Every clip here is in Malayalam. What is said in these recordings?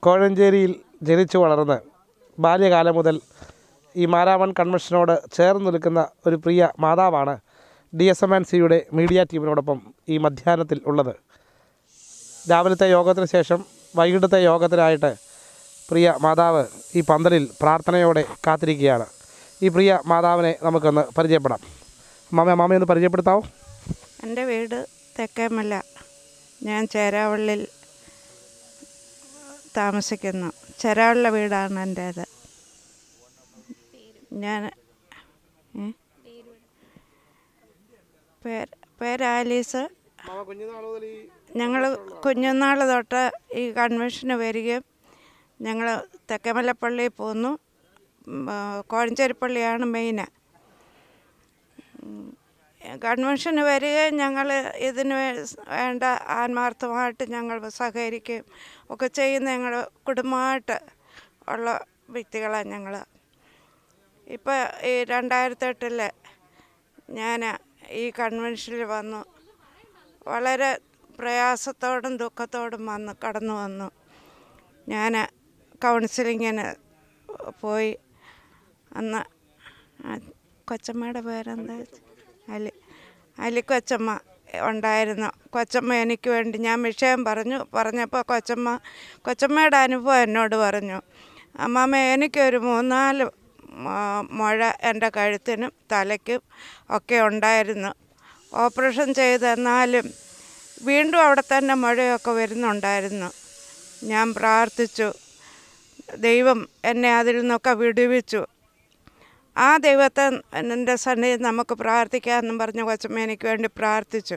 കോഴഞ്ചേരിയിൽ ജനിച്ചു വളർന്ന് ബാല്യകാലം മുതൽ ഈ മാരാമൺ കൺവെൻഷനോട് ചേർന്ന് നിൽക്കുന്ന ഒരു പ്രിയ മാതാവാണ് ഡി എസ് എം എൻ സിയുടെ മീഡിയ ടീമിനോടൊപ്പം ഈ മധ്യാഹ്നത്തിൽ ഉള്ളത് രാവിലത്തെ യോഗത്തിന് ശേഷം വൈകിട്ടത്തെ യോഗത്തിനായിട്ട് പ്രിയ മാതാവ് ഈ പന്തലിൽ പ്രാർത്ഥനയോടെ കാത്തിരിക്കുകയാണ് ഈ പ്രിയ മാതാവിനെ നമുക്കൊന്ന് പരിചയപ്പെടാം മാമ മാമയെ ഒന്ന് പരിചയപ്പെടുത്താവോ എൻ്റെ വീട് തെക്കേമല ഞാൻ ചേരാവള്ളിൽ താമസിക്കുന്നു ചേരാവള്ള വീടാണ് എൻ്റേത് ഞാൻ ഏ? പേര് പേര് ആലീസ് ഞങ്ങൾ കുഞ്ഞുനാൾ തൊട്ട് ഈ കൺവെൻഷന് വരികയും ഞങ്ങൾ തെക്കേമലപ്പള്ളിയിൽ പോന്നു ഉം, ആ, കോഴഞ്ചേരി പള്ളിയാണ് മെയിന് കൺവെൻഷന് വരികയും ഞങ്ങൾ ഇതിന് വേ- വേണ്ട ആത്മാർത്ഥമായിട്ട് ഞങ്ങൾ സഹകരിക്കുകയും ഒക്കെ ചെയ്യുന്ന ഞങ്ങൾ കുടുംബമായിട്ട് ഉള്ള വ്യക്തികളാണ് ഞങ്ങൾ ഇപ്പോൾ ഈ രണ്ടായിരത്തെട്ടിൽ ഞാൻ ഈ കൺവെൻഷനിൽ വന്നു വളരെ പ്രയാസത്തോടും ദുഃഖത്തോടും വന്ന് കടന്നു വന്നു ഞാൻ കൗൺസിലിങ്ങിന് പോയി അന്ന് ആ കൊച്ചമ്മയുടെ പേരെന്താ അലി അലി കൊച്ചമ്മ ഉണ്ടായിരുന്നു കൊച്ചമ്മ എനിക്ക് വേണ്ടി ഞാൻ വിഷയം പറഞ്ഞു പറഞ്ഞപ്പോൾ കൊച്ചമ്മ കൊച്ചമ്മയുടെ അനുഭവം എന്നോട് പറഞ്ഞു അമ്മാമ്മ എനിക്കൊരു മൂന്നാല് മ- മുഴ എൻ്റെ കഴുത്തിനും തലയ്ക്കും ഒക്കെ ഉണ്ടായിരുന്നു ഓപ്പറേഷൻ ചെയ്തെന്നാലും വീണ്ടും അവിടെ തന്നെ മുഴയൊക്കെ വരുന്നുണ്ടായിരുന്നു ഞാൻ പ്രാർത്ഥിച്ചു ദൈവം എന്നെ അതിൽ നിന്നൊക്കെ വിടുവിച്ചു ആ ദൈവത്തെ എൻ്റെ സന്നിധി നമുക്ക് പ്രാർത്ഥിക്കാമെന്നും പറഞ്ഞ് കൊച്ചമ്മ എനിക്ക് വേണ്ടി പ്രാർത്ഥിച്ചു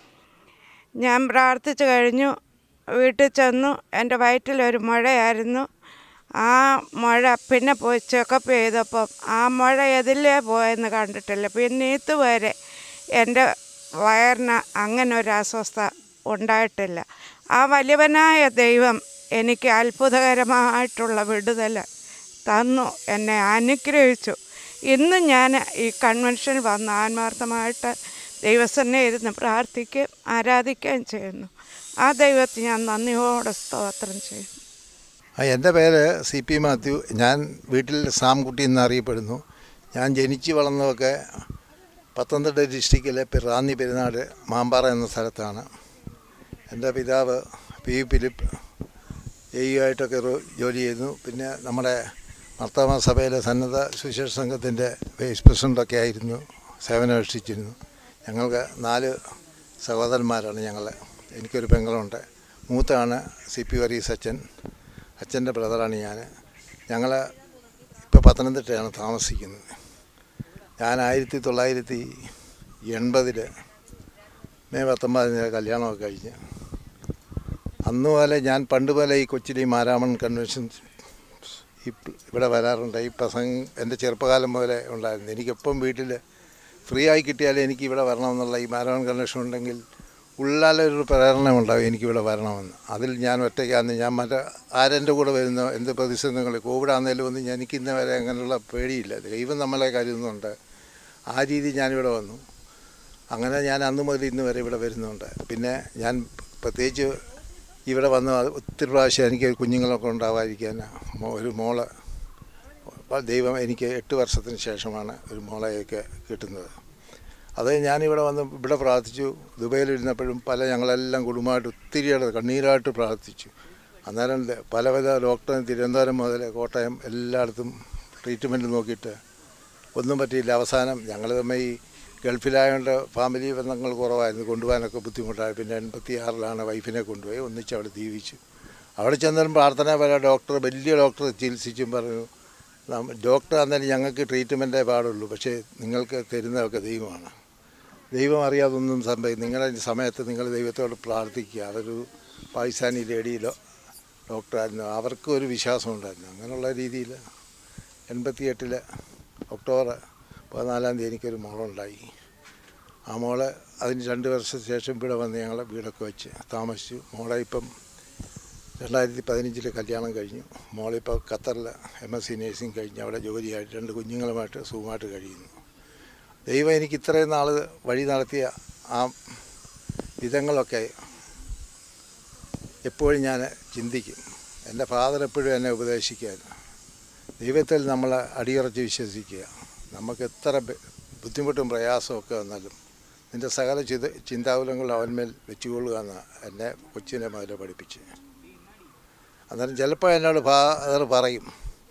ഞാൻ പ്രാർത്ഥിച്ചു കഴിഞ്ഞു വീട്ടിൽ ചെന്നു എൻ്റെ വയറ്റിലൊരു മുഴയായിരുന്നു ആ മുഴ പിന്നെ പോയി ചെക്കപ്പ് ചെയ്തപ്പം ആ മുഴ എതിലേ പോയെന്ന് കണ്ടിട്ടില്ല പിന്നെ ഇതുവരെ എൻ്റെ വയറിന് അങ്ങനെ ഒരു അസ്വസ്ഥ ഉണ്ടായിട്ടില്ല ആ വലിയവനായ ദൈവം എനിക്ക് അത്ഭുതകരമായിട്ടുള്ള വിടുതൽ തന്നു എന്നെ അനുഗ്രഹിച്ചു ഇന്ന് ഞാൻ ഈ കൺവെൻഷനിൽ വന്ന് ആത്മാർത്ഥമായിട്ട് ദൈവസന്നെ ഇരുന്ന് പ്രാർത്ഥിക്കുകയും ആരാധിക്കുകയും ചെയ്യുന്നു ആ ദൈവത്തെ ഞാൻ നന്ദിയോടെ സ്തോത്രം ചെയ്യുന്നു ആ, എൻ്റെ പേര് സി പി മാത്യു ഞാൻ വീട്ടിൽ സാംകുട്ടി എന്നറിയപ്പെടുന്നു ഞാൻ ജനിച്ച് വളർന്നതൊക്കെ പത്തനംതിട്ട ഡിസ്ട്രിക്റ്റിലെ റാന്നി പെരുന്നാട് മാമ്പാറ എന്ന സ്ഥലത്താണ് എൻ്റെ പിതാവ് P V Philip A U ആയിട്ടൊക്കെ റോ- ജോലി ചെയ്യുന്നു പിന്നെ നമ്മുടെ മർത്തമ സഭയിലെ സന്നദ്ധ സുവിശേഷ സംഘത്തിൻ്റെ വൈസ് പ്രസിഡൻ്റൊക്കെ ആയിരുന്നു സേവനമനുഷ്ഠിച്ചിരുന്നു ഞങ്ങൾക്ക് നാല് സഹോദരന്മാരാണ് ഞങ്ങൾ എനിക്കൊരു പെങ്ങളുണ്ട് മൂത്താണ് സി പി വറീസ് അച്ഛൻ അച്ഛൻ്റെ ബ്രദറാണ് ഞാൻ ഞങ്ങൾ ഇപ്പോൾ പത്തനംതിട്ടയാണ് താമസിക്കുന്നത് ഞാൻ ആയിരത്തി തൊള്ളായിരത്തി എൺപതിൽ മെയ് പത്തൊമ്പതിന് കല്യാണമൊക്കെ കഴിഞ്ഞ് അന്ന് പോലെ ഞാൻ പണ്ട് പോലെ ഈ കൊച്ചിലെ ഈ മാരാമൺ കൺവെൻഷൻ ഈ പ് ഇവിടെ വരാറുണ്ട് ഈ പ്രസംഗം എൻ്റെ ചെറുപ്പകാലം മുതലേ ഉണ്ടായിരുന്നു എനിക്കെപ്പം വീട്ടിൽ ഫ്രീ ആയി കിട്ടിയാലേ എനിക്ക് ഇവിടെ വരണമെന്നുള്ള ഈ മാരാമൺ കൺവെൻഷൻ ഉണ്ടെങ്കിൽ ഉള്ളാലൊരു പ്രേരണ ഉണ്ടാവും എനിക്കിവിടെ വരണമെന്ന് അതിൽ ഞാൻ ഒറ്റയ്ക്കാന്ന് ഞാൻ മറ്റേ ആരെൻ്റെ കൂടെ വരുന്ന എന്ത് പ്രതിസന്ധികൾ കോവിഡ് ആണെങ്കിലും ഒന്നും എനിക്ക് ഇന്ന് വരെ അങ്ങനെയുള്ള പേടിയില്ല ദൈവം നമ്മളെ കരുതുന്നുണ്ട് ആ രീതി ഞാനിവിടെ വന്നു അങ്ങനെ ഞാൻ അന്ന് മുതൽ ഇന്ന് വരെ ഇവിടെ വരുന്നുണ്ട് പിന്നെ ഞാൻ പ്രത്യേകിച്ച് ഇവിടെ വന്ന് അത് ഒത്തിരി പ്രാവശ്യം എനിക്ക് കുഞ്ഞുങ്ങളൊക്കെ ഉണ്ടാവാതിരിക്കാൻ മോ- ഒരു മോള് അപ്പോൾ ദൈവം എനിക്ക് എട്ട് വർഷത്തിന് ശേഷമാണ് ഒരു മോളെയൊക്കെ കിട്ടുന്നത് അത് ഞാനിവിടെ വന്ന് ഇവിടെ പ്രാർത്ഥിച്ചു ദുബൈയിലിരുന്നപ്പോഴും പല ഞങ്ങളെല്ലാം കുടുംബമായിട്ട് ഒത്തിരിയുടെ കണ്ണീരായിട്ട് പ്രാർത്ഥിച്ചു അന്നേരം ല- പല പല ഡോക്ടറും തിരുവനന്തപുരം മുതൽ കോട്ടയം എല്ലായിടത്തും ട്രീറ്റ്മെൻറ്റ് നോക്കിയിട്ട് ഒന്നും പറ്റിയില്ല അവസാനം ഞങ്ങൾ തമ്മിൽ ഈ ഗൾഫിലായതുകൊണ്ട് ഫാമിലി ബന്ധങ്ങൾ കുറവായിരുന്നു കൊണ്ടുപോകാനൊക്കെ ബുദ്ധിമുട്ടായി പിന്നെ എൺപത്തി ആറിലാണ് വൈഫിനെ കൊണ്ടുപോയി ഒന്നിച്ച് അവിടെ ജീവിച്ചു അവിടെ ചെന്നാലും പ്രാർത്ഥന പോലെ ഡോക്ടർ വലിയ ഡോക്ടർ ചികിത്സിച്ചും പറഞ്ഞു "നാം- ഡോക്ടർ അന്നേരം ഞങ്ങൾക്ക് ട്രീറ്റ്മെൻറ്റേ പാടുള്ളൂ പക്ഷേ നിങ്ങൾക്ക് തരുന്നതൊക്കെ ദൈവമാണ് ദൈവം അറിയാതൊന്നും സംഭവിക്കും നിങ്ങളുടെ ഈ സമയത്ത് നിങ്ങൾ ദൈവത്തോട് പ്രാർത്ഥിക്കുക അതൊരു പാകിസ്ഥാനി ലേഡിയിലോ ഡോക്ടറായിരുന്നു അവർക്കും ഒരു വിശ്വാസം ഉണ്ടായിരുന്നു അങ്ങനെയുള്ള രീതിയിൽ എൺപത്തിയെട്ടിൽ ഒക്ടോബർ പതിനാലാം തീയതി എനിക്കൊരു മോളുണ്ടായി ആ മോളെ അതിന് രണ്ട് വർഷത്തിന് ശേഷം ഇവിടെ വന്ന് ഞങ്ങൾ വീടൊക്കെ വെച്ച് താമസിച്ചു മോളെ ഇപ്പം രണ്ടായിരത്തി പതിനഞ്ചിൽ കല്യാണം കഴിഞ്ഞു മോളിപ്പോൾ ഖത്തറിൽ എം എസ് സി നേഴ്സിംഗ് കഴിഞ്ഞ് അവിടെ ജോലിയായിട്ട് രണ്ട് കുഞ്ഞുങ്ങളുമായിട്ട് സുഖമായിട്ട് കഴിയുന്നു ദൈവം എനിക്ക് ഇത്രയും നാൾ വഴി നടത്തിയ ആ വിധങ്ങളൊക്കെ എപ്പോഴും ഞാൻ ചിന്തിക്കും എൻ്റെ ഫാദർ എപ്പോഴും എന്നെ ഉപദേശിക്കുകയായിരുന്നു ദൈവത്തിൽ നമ്മൾ അടിയുറച്ച് വിശ്വസിക്കുക നമുക്ക് എത്ര ബ- ബുദ്ധിമുട്ടും പ്രയാസമൊക്കെ വന്നാലും നിൻ്റെ സകല ചിത ചിന്താകുലങ്ങൾ അവന്മേൽ വെച്ചുകൊള്ളുക എന്ന് എന്നെ കൊച്ചിനെ മുതലേ പഠിപ്പിച്ച് അന്നേരം ചിലപ്പോൾ എന്നോട് ഫാദർ പറയും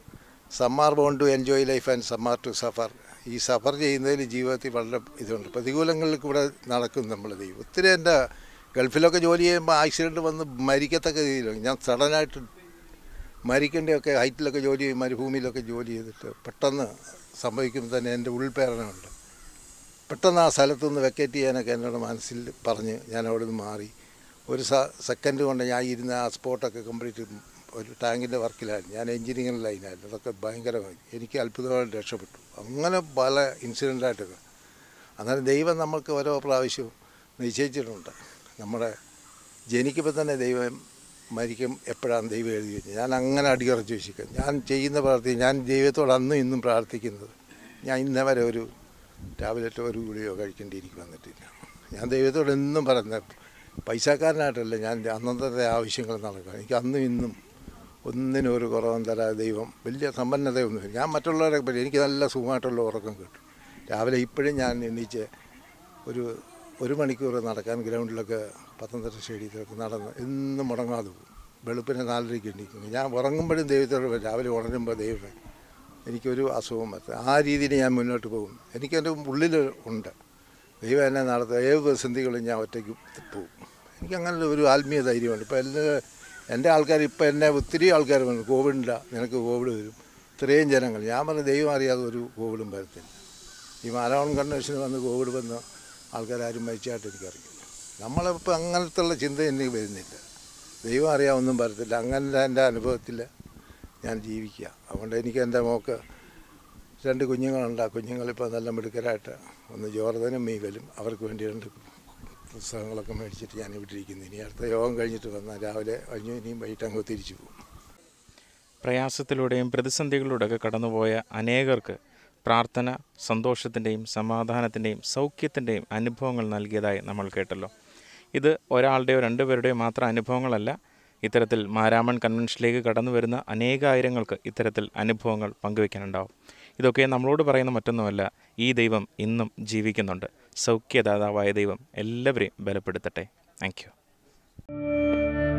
some are born to enjoy life and some are to suffer ഈ സഫർ ചെയ്യുന്നതിൽ ജീവിതത്തിൽ വളരെ ഇതുണ്ട് പ്രതികൂലങ്ങളിൽ കൂടെ നടക്കും നമ്മൾ ദൈവം ഒത്തിരി എൻ്റെ ഗൾഫിലൊക്കെ ജോലി ചെയ്യുമ്പോൾ ആക്സിഡൻറ്റ് വന്ന് മരിക്കത്തക്ക രീതിയിലാണ് ഞാൻ സഡനായിട്ട് മരിക്കേണ്ടയൊക്കെ ഹൈറ്റിലൊക്കെ ജോലി ചെയ്യും മരുഭൂമിയിലൊക്കെ ജോലി ചെയ്തിട്ട് പെട്ടെന്ന് സംഭവിക്കുമ്പോൾ തന്നെ എൻ്റെ ഉൾപ്രേരണയുണ്ട് പെട്ടെന്ന് ആ സ്ഥലത്തു നിന്ന് വെക്കേറ്റ് ചെയ്യാനൊക്കെ എന്നോട് മനസ്സിൽ പറഞ്ഞ് ഞാൻ അവിടെ നിന്ന് മാറി ഒരു സ സെക്കൻഡ് കൊണ്ട് ഞാൻ ഇരുന്ന ആ സ്പോട്ടൊക്കെ കംപ്ലീറ്റ് ഒരു ടാങ്കിൻ്റെ വർക്കിലായിരുന്നു ഞാൻ എഞ്ചിനീയറിംഗ് ലൈനായിരുന്നു അതൊക്കെ ഭയങ്കരമായി എനിക്ക് അത്ഭുതമായിട്ട് രക്ഷപ്പെട്ടു അങ്ങനെ പല ഇൻസിഡൻ്റായിട്ടൊക്കെ അന്നേരം ദൈവം നമുക്ക് ഓരോ പ്രാവശ്യവും നിശ്ചയിച്ചിട്ടുണ്ട് നമ്മുടെ ജനിക്കുമ്പോൾ തന്നെ ദൈവം മരിക്കും എപ്പോഴാണ് ദൈവം എഴുതി വെച്ചത് ഞാൻ അങ്ങനെ അടിയുറച്ച് വിശ്വസിക്കും ഞാൻ ചെയ്യുന്ന പ്രവർത്തി ഞാൻ ദൈവത്തോട് അന്നും ഇന്നും പ്രാർത്ഥിക്കുന്നത് ഞാൻ ഇന്നേ വരെ ഒരു ടാബ്ലറ്റോ ഒരു ഗുളിയോ കഴിക്കേണ്ടി എനിക്ക് വന്നിട്ടില്ല ഞാൻ ദൈവത്തോട് എന്നും പറയുന്ന പൈസക്കാരനായിട്ടല്ല ഞാൻ അന്നത്തെ ആവശ്യങ്ങൾ നടക്കുക എനിക്ക് അന്നും ഇന്നും ഒന്നിനും ഒരു കുറവും തരാതെ ദൈവം വലിയ സമ്പന്നതയൊന്നുമില്ല ഞാൻ മറ്റുള്ളവരെ പറ്റി എനിക്ക് നല്ല സുഖമായിട്ടുള്ള ഉറക്കം കിട്ടും രാവിലെ ഇപ്പോഴും ഞാൻ എണീച്ച് ഒരു ഒരു മണിക്കൂർ നടക്കാൻ ഗ്രൗണ്ടിലൊക്കെ പത്തനംതിട്ട സ്റ്റേഡിയത്തിലൊക്കെ നടന്ന് എന്നും മുടങ്ങാതെ പോകും വെളുപ്പിനെ നാലരയ്ക്ക് എണീക്കുന്നു ഞാൻ ഉറങ്ങുമ്പോഴും ദൈവത്തോട് പറയും. രാവിലെ ഉണരുമ്പോൾ ദൈവമേ എനിക്കൊരു അസുഖം വരട്ടെ ആ രീതിയിൽ ഞാൻ മുന്നോട്ട് പോകും എനിക്കെൻ്റെ ഉള്ളിൽ ഉണ്ട് ദൈവം എന്നെ നടത്തുക ഏത് പ്രതിസന്ധികളും ഞാൻ ഒറ്റയ്ക്ക് പോകും എനിക്കങ്ങനെ ഒരു ആത്മീയ ധൈര്യമുണ്ട് ഇപ്പോൾ എല്ലാ എൻ്റെ ആൾക്കാർ ഇപ്പോൾ എന്നെ ഒത്തിരി ആൾക്കാർ പറഞ്ഞു കോവിഡില്ല നിനക്ക് കോവിഡ് വരും ഇത്രയും ജനങ്ങൾ ഞാൻ പറഞ്ഞു ദൈവം അറിയാതെ ഒരു കോവിഡും വരത്തില്ല ഈ മാരാവൺ കൺവെൻഷന് വന്ന് കോവിഡ് വന്ന ആൾക്കാരും മരിച്ചായിട്ട് എനിക്കറിയില്ല നമ്മളിപ്പോൾ അങ്ങനത്തെ ഉള്ള ചിന്ത എനിക്ക് വരുന്നില്ല ദൈവം അറിയാൻ ഒന്നും വരത്തില്ല അങ്ങനെ എൻ്റെ അനുഭവത്തിൽ ഞാൻ ജീവിക്കുക അതുകൊണ്ട് എനിക്ക് എൻ്റെ മോക്ക് രണ്ട് കുഞ്ഞുങ്ങളുണ്ട് ആ കുഞ്ഞുങ്ങളിപ്പോൾ നല്ല മിടുക്കരായിട്ട് ഒന്ന് ജോർദനും മീവലും അവർക്ക് വേണ്ടി രണ്ട് പുസ്തകങ്ങളൊക്കെ മേടിച്ചിട്ട് ഞാൻ ഇവിടെ ഇരിക്കുന്നു ഇനി അടുത്ത യോഗം കഴിഞ്ഞിട്ട് വന്നാൽ രാവിലെ കഴിഞ്ഞു ഇനിയും വൈകിട്ട് അങ്ങ് തിരിച്ചു പോകും പ്രയാസത്തിലൂടെയും പ്രതിസന്ധികളിലൂടെയൊക്കെ കടന്നുപോയ അനേകർക്ക് പ്രാർത്ഥന സന്തോഷത്തിൻ്റെയും സമാധാനത്തിൻ്റെയും സൗഖ്യത്തിൻ്റെയും അനുഭവങ്ങൾ നൽകിയതായി നമ്മൾ കേട്ടല്ലോ ഇത് ഒരാളുടെയോ രണ്ടുപേരുടെയോ മാത്രം അനുഭവങ്ങളല്ല ഇത്തരത്തിൽ മാരാമൺ കൺവെൻഷനിലേക്ക് കടന്നു വരുന്ന അനേകായിരങ്ങൾക്ക് ഇത്തരത്തിൽ അനുഭവങ്ങൾ പങ്കുവയ്ക്കാനുണ്ടാവും ഇതൊക്കെ നമ്മളോട് പറയുന്ന മറ്റൊന്നുമല്ല ഈ ദൈവം ഇന്നും ജീവിക്കുന്നുണ്ട് സൗഖ്യദാതാവായ ദൈവം എല്ലാവരെയും ബലപ്പെടുത്തട്ടെ താങ്ക് യു